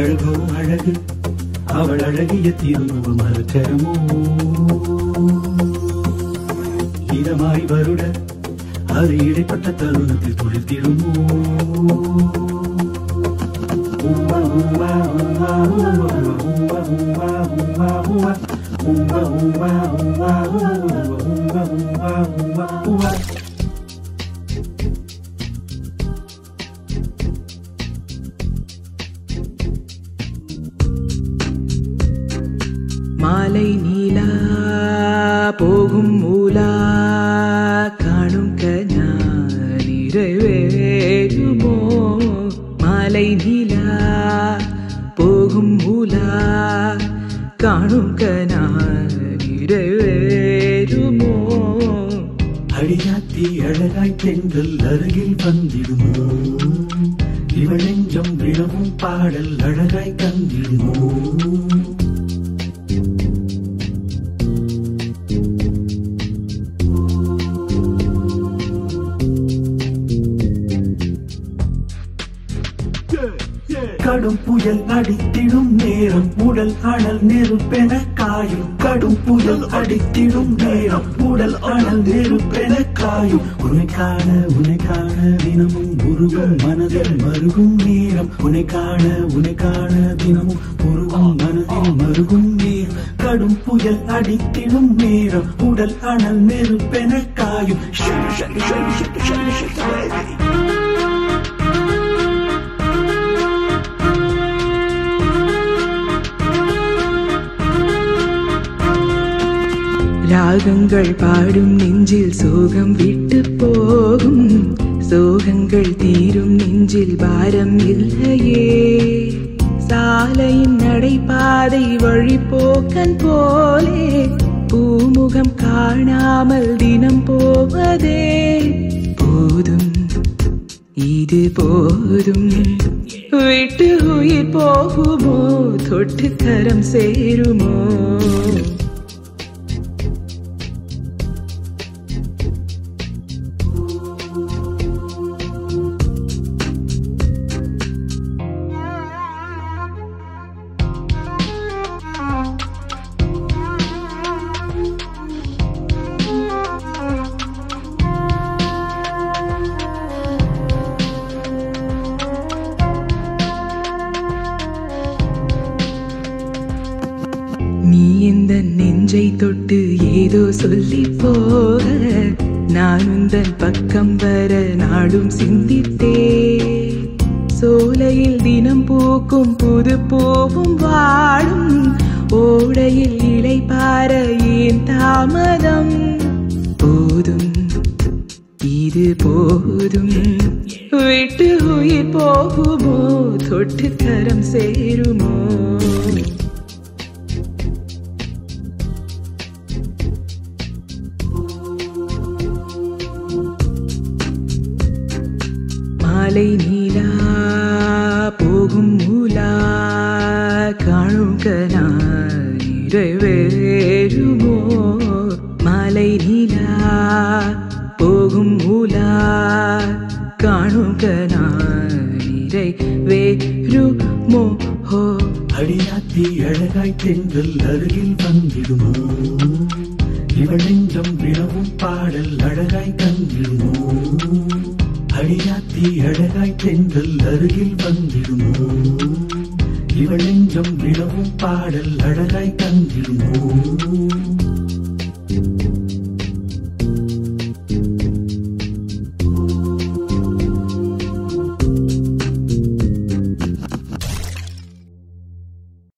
அழகோ அழகு அவள் அழகிய திருமுகம் மலச்சரமோ இதமாய் வருட அது இடைப்பட்ட தருணத்தில் துளிர்த்திடுமோ உம்மா, உம்மா, உம்மா, உம்மா, உம்மா, உம்மா, உம்மா, உம்மா. உம்மா, உம்மா, உம்மா, உம்மா, உம்மா, உம்மா, உம்மா, உம்மா. மாலை நீலா போகும் மூலா காணும் கனா நிறைவேறுமோ மாலை நீலா போகும் மூலா காணும் கனா நிறைவேறுமோ அடியாத்தி அழகாய் பெண்கள் அருகில் வந்திடுமோ இவள் நெஞ்சம் விழவும் பாடல் அழகாய் தந்திடுமோ கடும் புயல் அடித்திடும் நேரம் உடல் அனல் நெருப்பென காயும் கடும் புயல் அடித்திடும் நேரம் உடல் அனல் நெருப்பென காயும் உன்னை காண உன்னை காண தினமும் உருகும் மனதில் மருகும் நேரம் உன்னை காண உன்னை காண தினமும் உருகும் மனதில் மருகும் நேரம் கடும் புயல் அடித்திடும் நேரம் உடல் அனல் நெருப்பென காயும் ஷக்கு, ஷக்கு, ஷக்கு, ஷக்கு, ஷக்கு, ஷக்கு, baby. ராகங்கள் பாடும் நெஞ்சில் சோகம் விட்டு போகும் சோகங்கள் தீரும் நெஞ்சில் பாரம் இல்லையே சாலையின் நடைபாதை வழிபோக்கன் போலே பூமுகம் காணாமல் தினம் போவதே போதும் இது போதும் விட்டு உயிர் போகுமோ தொட்டு கரம் சேருமோ நீ இந்த நெஞ்சை தொட்டு ஏதோ சொல்லி போக நான் உந்தன் பக்கம் வர நாடும் சிந்தித்தே சோலையில் தினம் பூக்கும் புது பூவும் வாடும் ஓடையில் இலை பார ஏன் தாமதம் போதும் இது போதும் விட்டு உயிர் போகுமோ தொட்டு கரம் சேருமோ மாலை நீலா போகும் மூலா காணும் கனா நிறைவேறுமோ மாலை நீலா போகும் மூலா காணும் கனா நிறைவேறுமோ ஹோ அடியாத்தி அழகாய் தென்றல் அருகில் வந்திடுமோ இவள் நெஞ்சம் விழவும் பாடல் அழகாய் தந்திடுமோ அடியாத்தி அழகாய் தென்றல் அருகில் வந்திடுமோ இவள் நெஞ்சம் விழவும் பாடல் அழகாய் தந்திடுமோ